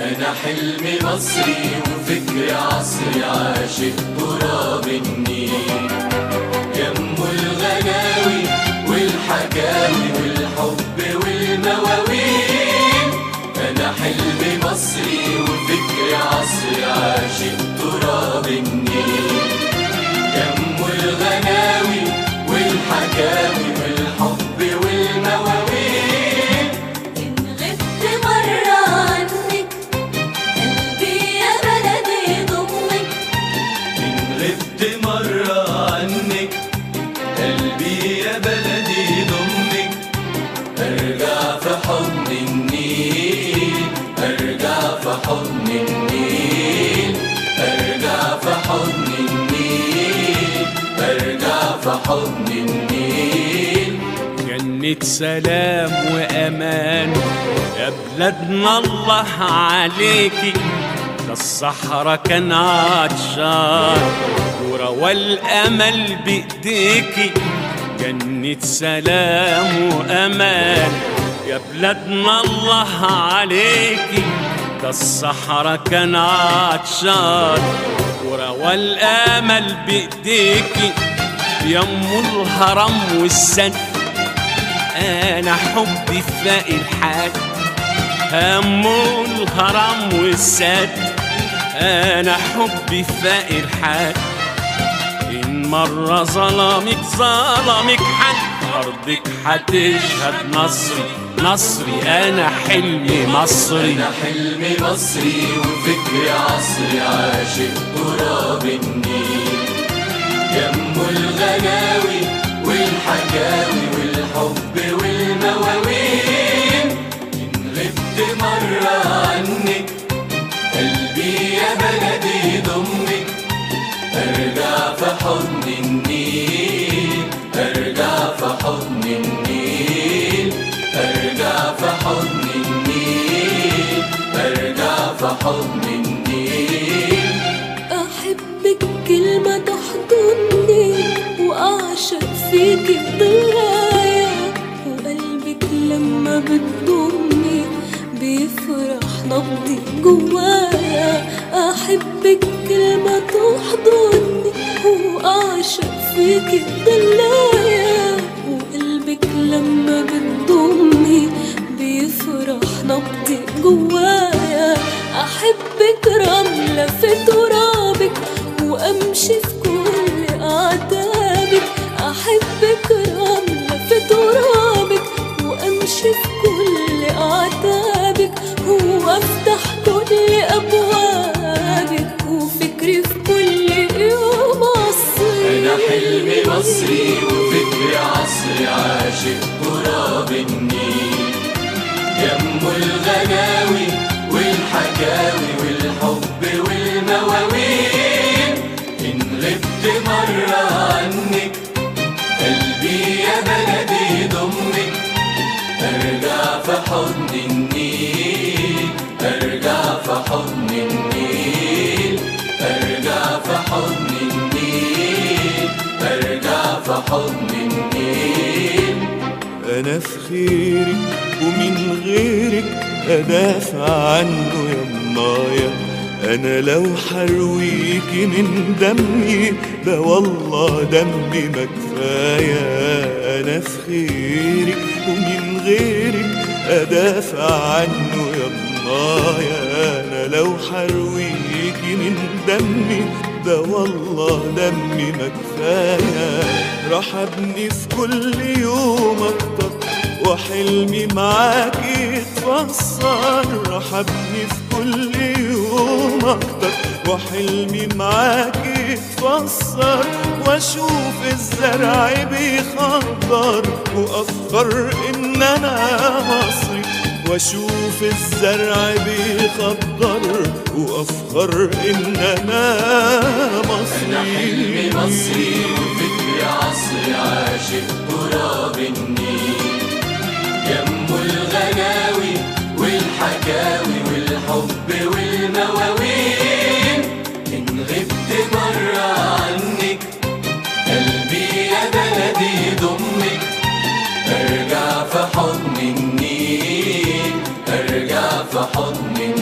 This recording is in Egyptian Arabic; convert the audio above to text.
أنا حلمي مصري وفكري عصري عاشق تراب النيل يم الغناوي والحكاوي والحب والمواويل أنا حلمي مصري وفكري عصري عاشق تراب النيل يم الغناوي والحكاوي والحب والمواويل إن غبت مرة عنك قلبي يا بلدي ضمك إن غبت مرة عنك قلبي يا بلدي ضمك أرجع في حضن النيل أرجع في حضن النيل أرجع في حضن النيل أرجع في حضن النيل جنة سلام وأمان يا بلادنا الله عليكي ده الصحراء كان عطشان وروى الأمل بإيديكي جنة سلام وأمان يا بلادنا الله عليكي ده الصحراء كان عطشان وروى الأمل بإيديكي يم الهرم والسد انا حبي فاق الحد هم الهرم والسد انا حبي فاق الحد ان مرة ظلمك ظلمك حد ارضك هتشهد نصري نصري انا حلمي مصري أنا حلمي مصري وفكري عصري عاشق تراب النيل يم الغناوي والحكاوي والحب والمواويل إن غبت مرة عنك قلبي يا بلدي ضمك أرجع في حضن النيل أرجع في حضن النيل أرجع في حضن النيل أرجع في حضن النيل أحبك كلمة تحضني وأعشق فيك الضرايا وقلبك لما بتضمني بيفرح نبضي جوايا أحبك كلمة تحضني وأعشق فيك الضلايا وقلبك لما بتضمني بيفرح نبضي جوايا أحبك رملة في ترابك وأمشي في كل أعتابك أحبك رملة في ترابك وأمشي في كل أعتابك وأفتح كل أبوابك وفكري في كل يوم عصري أنا حلمي مصري وفكري عصري عاشق تراب النيل يم الغناوي والحكاوي والحب والمواويل إن غبت مرة عنك قلبي يا بلدي ضمك أرجع في حضن النيل أرجع في حضن النيل أرجع في حضن النيل أرجع في حضن النيل أنا في خيرك ومن غيرك أدافع عنه يا مايا أنا لو حرويكي من دمي ده والله دمي ما كفاية أنا في خيرك ومن غيرك أدافع عنه يا مايا أنا لو حرويكي من دمي ده والله دمي ما كفاية راح ابني في كل يوم اكتر وحلمي معاكي يتفسر راح ابني في كل يوم اكتر وحلمي معاكي يتفسر واشوف الزرع بيخضر وافخر ان انا مصري واشوف الزرع بيخضر وافخر ان انا مصري أنا حلمي مصري وفكري عصري عاشق تراب النيل يم الغناوي والحكاوي والحب والمواويل إن غبت مرة عنك قلبي يا بلدي ضمك أرجع في حضن النيل أرجع في حضن